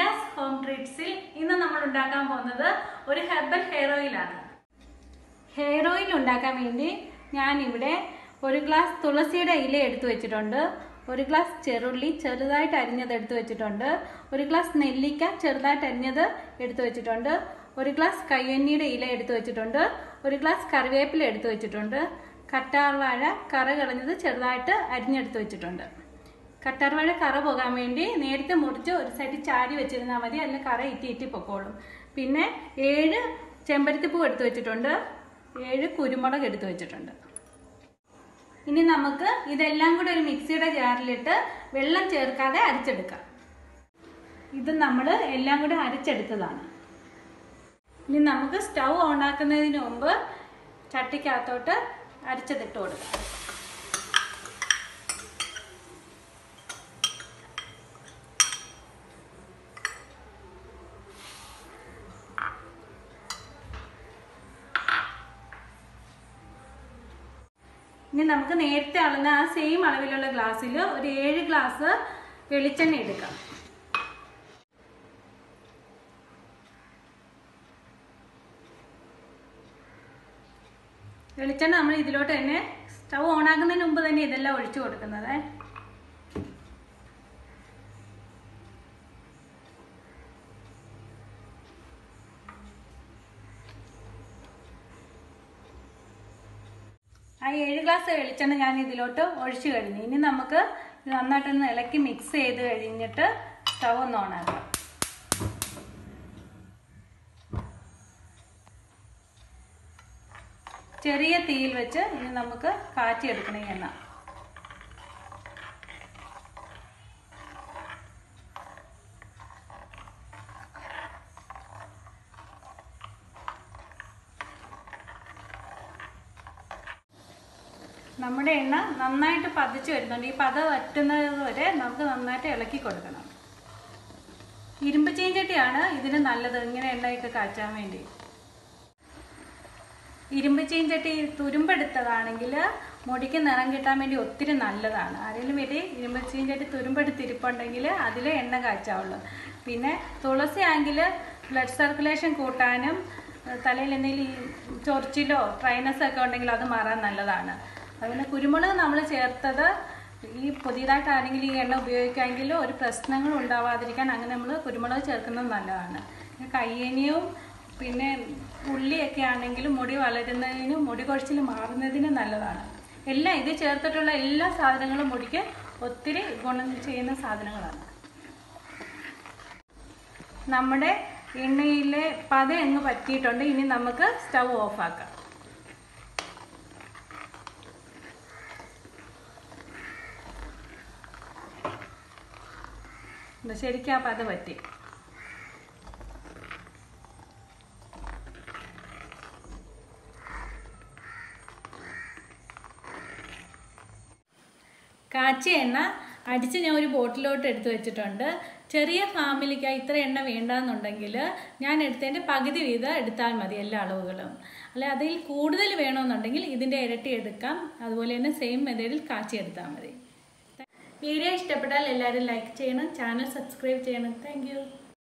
Meera's home ട്രീറ്റ്സിൽ ഇന്ന് നമ്മൾ ഉണ്ടാക്കാൻ പോകുന്നത് ഒരു ഹെർബൽ ഹെയർ ഓയിലാണ് ഹെയർ ഓയിൽ ഉണ്ടാക്കാൻ വേണ്ടി ഞാനിവിടെ ഒരു ഗ്ലാസ് തുളസിയുടെ ഇല എടുത്തു വെച്ചിട്ടുണ്ട് ഒരു ഗ്ലാസ് ചെറുള്ളി ചെറുതായിട്ട് അരിഞ്ഞത് എടുത്തു വെച്ചിട്ടുണ്ട് ഒരു ഗ്ലാസ് നെല്ലിക്ക ചെറുതായിട്ട് അരിഞ്ഞത് എടുത്തു വെച്ചിട്ടുണ്ട് ഒരു ഗ്ലാസ് കയ്യന്നിയുടെ ഇല എടുത്തു വെച്ചിട്ടുണ്ട് ഒരു ഗ്ലാസ് കറിവേപ്പില എടുത്തു വെച്ചിട്ടുണ്ട് കറ്റാർവാഴ കറ കളഞ്ഞത് ചെറുതായിട്ട് അരിഞ്ഞെടുത്ത് വെച്ചിട്ടുണ്ട് കറ്റാർവാഴ കറ പോകാൻ വേണ്ടി നേരത്തെ മുറിച്ച് ഒരു സൈഡിൽ ചാരി വെച്ചിരുന്നാൽ മതി അതിൽ കറ ഇറ്റി ഇറ്റി പൊക്കോളും പിന്നെ ഏഴ് ചെമ്പരത്തിപ്പൂ എടുത്തു വെച്ചിട്ടുണ്ട് ഏഴ് കുരുമുളക് എടുത്തു വെച്ചിട്ടുണ്ട് ഇനി നമുക്ക് ഇതെല്ലാം കൂടെ ഒരു മിക്സിയുടെ ജാറിലിട്ട് വെള്ളം ചേർക്കാതെ അരിച്ചെടുക്കാം ഇത് നമ്മൾ എല്ലാം കൂടെ അരച്ചെടുത്തതാണ് ഇനി നമുക്ക് സ്റ്റൗ ഓണാക്കുന്നതിന് മുമ്പ് ചട്ടിക്കകത്തോട്ട് അരച്ചതിട്ട് കൊടുക്കാം ഇനി നമുക്ക് നേരത്തെ അളന്ന ആ സെയിം അളവിലുള്ള ഗ്ലാസ്സിൽ ഒരു ഏഴ് ഗ്ലാസ് വെളിച്ചെണ്ണ എടുക്കാം വെളിച്ചെണ്ണ നമ്മൾ ഇതിലോട്ട് തന്നെ സ്റ്റൗ ഓണാക്കുന്നതിന് മുമ്പ് തന്നെ ഇതെല്ലാം ഒഴിച്ചു കൊടുക്കുന്നത് ആ ഏഴ് ഗ്ലാസ് വെളിച്ചെണ്ണ ഞാൻ ഇതിലോട്ട് ഒഴിച്ചു കഴിഞ്ഞു ഇനി നമുക്ക് ഇത് നന്നായിട്ടൊന്ന് ഇളക്കി മിക്സ് ചെയ്ത് കഴിഞ്ഞിട്ട് സ്റ്റൗ ഒന്ന് ഓണാക്കാം ചെറിയ തീയിൽ വെച്ച് ഇനി നമുക്ക് കാച്ചിയെടുക്കണം ഈ എണ്ണ നമ്മുടെ എണ്ണ നന്നായിട്ട് പതിച്ച് വരുന്നുണ്ട് ഈ പത വറ്റുന്നത് വരെ നമുക്ക് നന്നായിട്ട് ഇളക്കി കൊടുക്കണം ഇരുമ്പ് ചീഞ്ചട്ടിയാണ് ഇതിന് നല്ലത് ഇങ്ങനെ എണ്ണയൊക്കെ കാച്ചാൻ വേണ്ടി ഇരുമ്പ് ചീഞ്ചട്ടി തുരുമ്പെടുത്തതാണെങ്കിൽ മുടിക്ക് നിറം കിട്ടാൻ വേണ്ടി ഒത്തിരി നല്ലതാണ് ആരെങ്കിലും വീട്ടിൽ ഇരുമ്പ് ചീഞ്ചട്ടി തുരുമ്പെടുത്തിരിപ്പുണ്ടെങ്കിൽ അതിൽ എണ്ണ കാച്ചാവുള്ളൂ പിന്നെ തുളസി ആണെങ്കിൽ ബ്ലഡ് സർക്കുലേഷൻ കൂട്ടാനും തലയിൽ എന്തെങ്കിലും ഈ ചൊറിച്ചിലോ ട്രൈനസ് ഒക്കെ ഉണ്ടെങ്കിൽ അത് മാറാൻ നല്ലതാണ് അതുപോലെ കുരുമുളക് നമ്മൾ ചേർത്തത് ഈ പുതിയതായിട്ട് ആരെങ്കിലും ഈ എണ്ണ ഉപയോഗിക്കാമെങ്കിൽ ഒരു പ്രശ്നങ്ങളും ഉണ്ടാവാതിരിക്കാൻ അങ്ങനെ നമ്മൾ കുരുമുളക് ചേർക്കുന്നത് നല്ലതാണ് കയ്യേനിയും പിന്നെ ഉള്ളിയൊക്കെ ആണെങ്കിലും മുടി വളരുന്നതിനും മുടി കുഴച്ചിൽ മാറുന്നതിനും നല്ലതാണ് എല്ലാം ഇത് ചേർത്തിട്ടുള്ള എല്ലാ സാധനങ്ങളും മുടിക്ക് ഒത്തിരി ഗുണം ചെയ്യുന്ന സാധനങ്ങളാണ് നമ്മുടെ എണ്ണയിലെ പത അങ്ങ് പറ്റിയിട്ടുണ്ട് ഇനി നമുക്ക് സ്റ്റൗ ഓഫാക്കാം ശരിക്കും ആ പത പറ്റി കാച്ചിയ എണ്ണ അടിച്ച് ഞാൻ ഒരു ബോട്ടിലോട്ട് എടുത്തു വെച്ചിട്ടുണ്ട് ചെറിയ ഫാമിലിക്ക് ഇത്ര എണ്ണ വേണ്ടാന്നുണ്ടെങ്കിൽ ഞാൻ എടുത്തതിൻ്റെ പകുതി വീതം എടുത്താൽ മതി എല്ലാ അളവുകളും അല്ല അതിൽ കൂടുതൽ വേണമെന്നുണ്ടെങ്കിൽ ഇതിൻ്റെ ഇരട്ടി എടുക്കാം അതുപോലെ തന്നെ സെയിം മെത്തേഡിൽ കാച്ചി എടുത്താൽ മതി വീഡിയോ ഇഷ്ടപ്പെട്ടാൽ എല്ലാവരും ലൈക്ക് ചെയ്യണം ചാനൽ സബ്സ്ക്രൈബ് ചെയ്യണം താങ്ക്